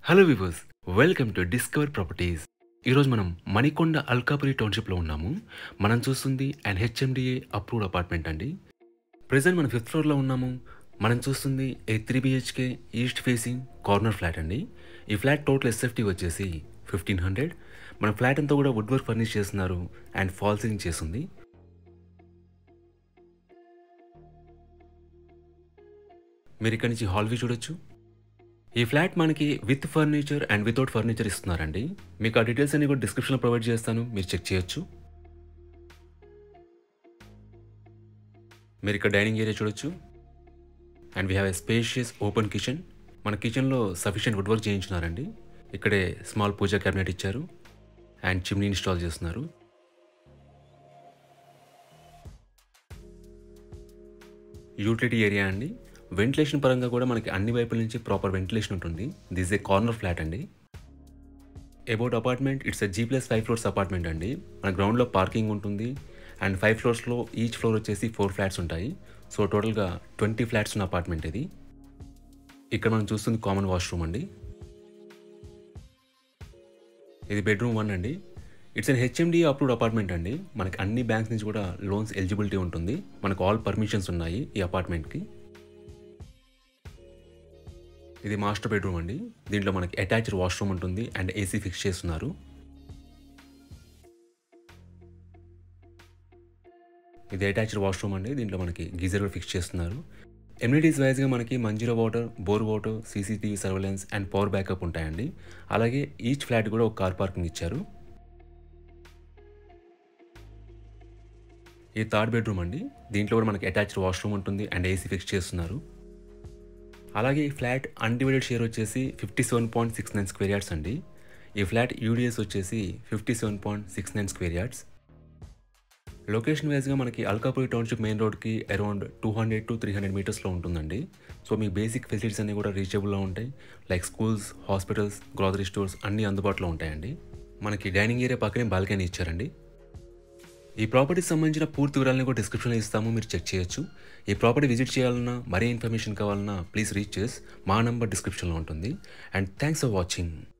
hello viewers welcome to Discover Properties ఈరోజు మనం మణికొండ అల్కాపురి టౌన్షిప్లో ఉన్నాము మనం చూస్తుంది అండ్ హెచ్ఎండిఏ అప్రూవ్డ్ అపార్ట్మెంట్ అండి ప్రజెంట్ మనం ఫిఫ్త్ ఫ్లోర్లో ఉన్నాము మనం చూస్తుంది a three BHK east facing corner flat అండి ఈ ఫ్లాట్ టోటల్ ఎస్ఎఫ్టీ వచ్చేసి ఫిఫ్టీన్ హండ్రెడ్ మన ఫ్లాట్ అంతా కూడా వుడ్ వర్క్ ఫర్నిష్ చేస్తున్నారు అండ్ ఫాల్ సీలింగ్ చేస్తుంది మీరు ఇక్కడ నుంచి హాల్ వ్యూ చూడొచ్చు ఈ ఫ్లాట్ మనకి with furniture and without furniture ఇస్తున్నారండి మీకు ఆ డీటెయిల్స్ అన్ని కూడా డిస్క్రిప్షన్లో ప్రొవైడ్ చేస్తాను మీరు చెక్ చేయొచ్చు మీరు ఇక్కడ డైనింగ్ ఏరియా చూడొచ్చు and we have a spacious open kitchen మన కిచెన్లో సఫిషియెంట్ వుడ్ వర్క్ చేయించున్నారండి ఇక్కడే స్మాల్ పూజా క్యాబినెట్ ఇచ్చారు అండ్ చిమ్నీ ఇన్స్టాల్ చేస్తున్నారు యూటిలిటీ ఏరియా అండి వెంటిలేషన్ పరంగా కూడా మనకి అన్ని వైపుల నుంచి ప్రాపర్ వెంటిలేషన్ ఉంటుంది దిస్ ఏ కార్నర్ ఫ్లాట్ అండి about apartment it's a G plus five floors apartment అండి మన గ్రౌండ్లో పార్కింగ్ ఉంటుంది అండ్ ఫైవ్ ఫ్లోర్స్లో ఈచ్ ఫ్లోర్ వచ్చేసి ఫోర్ ఫ్లాట్స్ ఉంటాయి సో టోటల్గా ట్వంటీ ఫ్లాట్స్ ఉన్న అపార్ట్మెంట్ ఇది ఇక్కడ మనం చూస్తుంది కామన్ వాష్రూమ్ అండి ఇది బెడ్రూమ్ వన్ అండి it's an HMD approved apartment అండి మనకి అన్ని బ్యాంక్స్ నుంచి కూడా లోన్స్ ఎలిజిబిలిటీ ఉంటుంది మనకు ఆల్ పర్మిషన్స్ ఉన్నాయి ఈ అపార్ట్మెంట్కి ఇది మాస్టర్ బెడ్రూమ్ అండి దీంట్లో మనకి అటాచ్డ్ వాష్రూమ్ ఉంటుంది అండ్ ఏసీ ఫిక్స్ చేస్తున్నారు ఇది అటాచ్డ్ వాష్రూమ్ అండి దీంట్లో మనకి గీజర్ కూడా ఫిక్స్ చేస్తున్నారు ఎమ్యూనిటీస్ వైజ్గా మనకి Manjeera water bore water CCTV surveillance and power backup ఉంటాయండి అలాగే ఈచ్ ఫ్లాట్ కూడా ఒక కార్ పార్కింగ్ ఇచ్చారు ఈ థర్డ్ బెడ్రూమ్ అండి దీంట్లో కూడా మనకి అటాచ్డ్ వాష్రూమ్ ఉంటుంది అండ్ ఏసీ ఫిక్స్ చేస్తున్నారు అలాగే ఈ ఫ్లాట్ అన్డివైడెడ్ షేర్ వచ్చేసి fifty seven point six nine square yards అండి ఈ ఫ్లాట్ యూడిఎస్ వచ్చేసి fifty seven point six nine square yards location వైజ్గా మనకి అల్కాపురి టౌన్షిప్ మెయిన్ రోడ్కి around two hundred to three hundred మీటర్స్లో ఉంటుందండి సో మీకు బేసిక్ ఫెసిలిటీస్ అన్నీ కూడా రీచబుల్లో ఉంటాయి like schools hospitals grocery stores అన్నీ అందుబాటులో ఉంటాయండి మనకి డైనింగ్ ఏరియా పక్కనే బాల్కనీ ఇచ్చారండి ఈ ప్రాపర్టీకి సంబంధించిన పూర్తి వివరాలను కూడా డిస్క్రిప్షన్లో ఇస్తాము మీరు చెక్ చేయొచ్చు ఈ ప్రాపర్టీ విజిట్ చేయాలన్నా మరీ ఇన్ఫర్మేషన్ కావాలన్నా ప్లీజ్ రీచ్ చేస్ మా నంబర్ డిస్క్రిప్షన్లో ఉంటుంది అండ్ థ్యాంక్స్ ఫర్ వాచింగ్